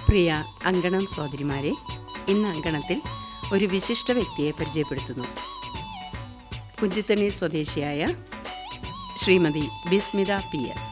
പ്രിയ അങ്കണം സഹോദരിമാരെ ഇന്ന് അങ്കണത്തിൽ ഒരു വിശിഷ്ട വ്യക്തിയെ പരിചയപ്പെടുത്തുന്നു കുഞ്ചിത്തണ്ണി സ്വദേശിയായ ശ്രീമതി ബിസ്മിത പി എസ്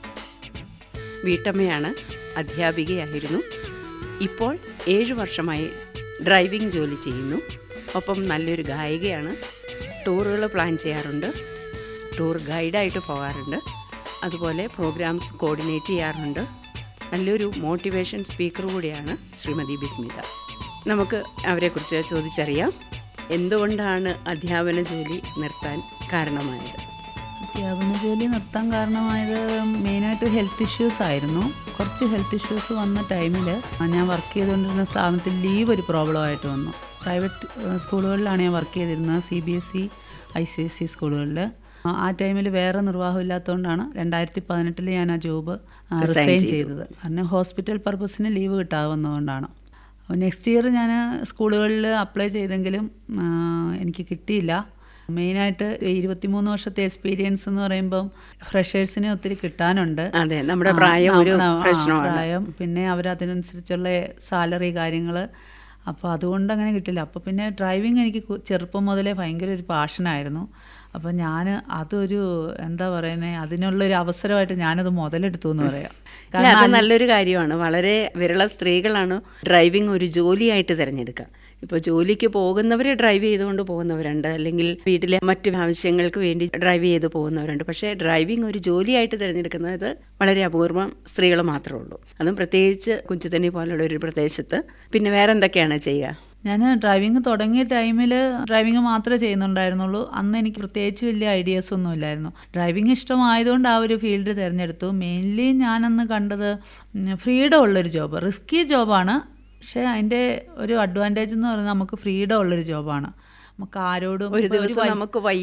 വീട്ടമ്മയാണ് അധ്യാപികയായിരുന്നു ഇപ്പോൾ ഏഴു വർഷമായി ഡ്രൈവിംഗ് ജോലി ചെയ്യുന്നു ഒപ്പം നല്ലൊരു ഗായികയാണ് ടൂറുകൾ പ്ലാൻ ചെയ്യാറുണ്ട് ടൂർ ഗൈഡായിട്ട് പോകാറുണ്ട് അതുപോലെ പ്രോഗ്രാംസ് കോർഡിനേറ്റ് ചെയ്യാറുണ്ട് നല്ലൊരു മോട്ടിവേഷൻ സ്പീക്കർ കൂടിയാണ് ശ്രീമതി ബിസ്മിത നമുക്ക് അവരെക്കുറിച്ച് ചോദിച്ചറിയാം എന്തുകൊണ്ടാണ് അധ്യാപന ജോലി നിർത്താൻ കാരണമായത് അധ്യാപന ജോലി നിർത്താൻ കാരണമായത് മെയിനായിട്ട് ഹെൽത്ത് ഇഷ്യൂസ് ആയിരുന്നു കുറച്ച് ഹെൽത്ത് ഇഷ്യൂസ് വന്ന ടൈമിൽ ഞാൻ വർക്ക് ചെയ്തുകൊണ്ടിരുന്ന സ്ഥാപനത്തിൽ ലീവ് ഒരു പ്രോബ്ലമായിട്ട് വന്നു പ്രൈവറ്റ് ഏഹ്, സ്കൂളുകളിലാണ് ഞാൻ വർക്ക് ചെയ്തിരുന്നത് C B S E I C S C സ്കൂളുകളിൽ ആ ടൈമിൽ വേറെ നിർവാഹമില്ലാത്തതുകൊണ്ടാണ് രണ്ടായിരത്തി പതിനെട്ടിൽ ഞാൻ ആ ജോബ് റിസൈൻ ചെയ്തത് കാരണം ഹോസ്പിറ്റൽ പർപ്പസിന് ലീവ് കിട്ടാതെ വന്നതുകൊണ്ടാണ് നെക്സ്റ്റ് ഇയർ ഞാൻ സ്കൂളുകളിൽ അപ്ലൈ ചെയ്തെങ്കിലും ആ, എനിക്ക് കിട്ടിയില്ല മെയിനായിട്ട് ഇരുപത്തിമൂന്ന് വർഷത്തെ എക്സ്പീരിയൻസ് എന്ന് പറയുമ്പം ഫ്രഷേഴ്സിനെ ഒത്തിരി കിട്ടാനുണ്ട് അതെ നമ്മുടെ ആ, പ്രായം ഒരു ആ, ആ, പ്രശ്നമാണ് പ്രായം പിന്നെ അവരതിനനുസരിച്ചുള്ള സാലറി കാര്യങ്ങൾ അപ്പോൾ അതുകൊണ്ട് അങ്ങനെ കിട്ടില്ല അപ്പോൾ പിന്നെ ഡ്രൈവിംഗ് എനിക്ക് കു- ചെറുപ്പം മുതലേ ഭയങ്കര ഒരു പാഷനായിരുന്നു അപ്പോൾ ഞാൻ അതൊരു എന്താ പറയുന്നത് അതിനുള്ളൊരു അവസരമായിട്ട് ഞാനത് മുതലെടുത്തു എന്ന് പറയാം അല്ല, അത് നല്ലൊരു കാര്യമാണ് വളരെ വിരള സ്ത്രീകളാണ് ഡ്രൈവിംഗ് ഒരു ജോലിയായിട്ട് തിരഞ്ഞെടുക്കുക ഇപ്പോൾ ജോലിക്ക് പോകുന്നവർ ഡ്രൈവ് ചെയ്തുകൊണ്ട് പോകുന്നവരുണ്ട് അല്ലെങ്കിൽ വീട്ടിലെ മറ്റു ആവശ്യങ്ങൾക്ക് വേണ്ടി ഡ്രൈവ് ചെയ്ത് പോകുന്നവരുണ്ട് പക്ഷേ ഡ്രൈവിംഗ് ഒരു ജോലിയായിട്ട് തിരഞ്ഞെടുക്കുന്നത് വളരെ അപൂർവം സ്ത്രീകൾ മാത്രമേ ഉള്ളൂ അതും പ്രത്യേകിച്ച് കുഞ്ചുതണ്ണി പോലുള്ള ഒരു പ്രദേശത്ത് പിന്നെ വേറെ എന്തൊക്കെയാണ് ചെയ്യുക ഞാൻ ഡ്രൈവിംഗ് തുടങ്ങിയ ടൈമിൽ ഡ്രൈവിംഗ് മാത്രമേ ചെയ്യുന്നുണ്ടായിരുന്നുള്ളൂ അന്ന് എനിക്ക് പ്രത്യേകിച്ച് വലിയ ഐഡിയാസ് ഒന്നും ഇല്ലായിരുന്നു ഡ്രൈവിംഗ് ഇഷ്ടമായതുകൊണ്ട് ആ ഒരു ഫീൽഡ് തിരഞ്ഞെടുത്തു മെയിൻലി ഞാനന്ന് കണ്ടത് ഫ്രീഡം ഉള്ളൊരു ജോബ് റിസ്കി ജോബാണ് പക്ഷേ അതിൻ്റെ ഒരു അഡ്വാൻറ്റേജ് എന്ന് പറയുന്നത് നമുക്ക് ഫ്രീഡം ഉള്ളൊരു ജോബാണ് നമുക്ക് ആരോടും ഒരു ഇപ്പൊ ദിവസം വലിയ- നമുക്ക് വയ്യ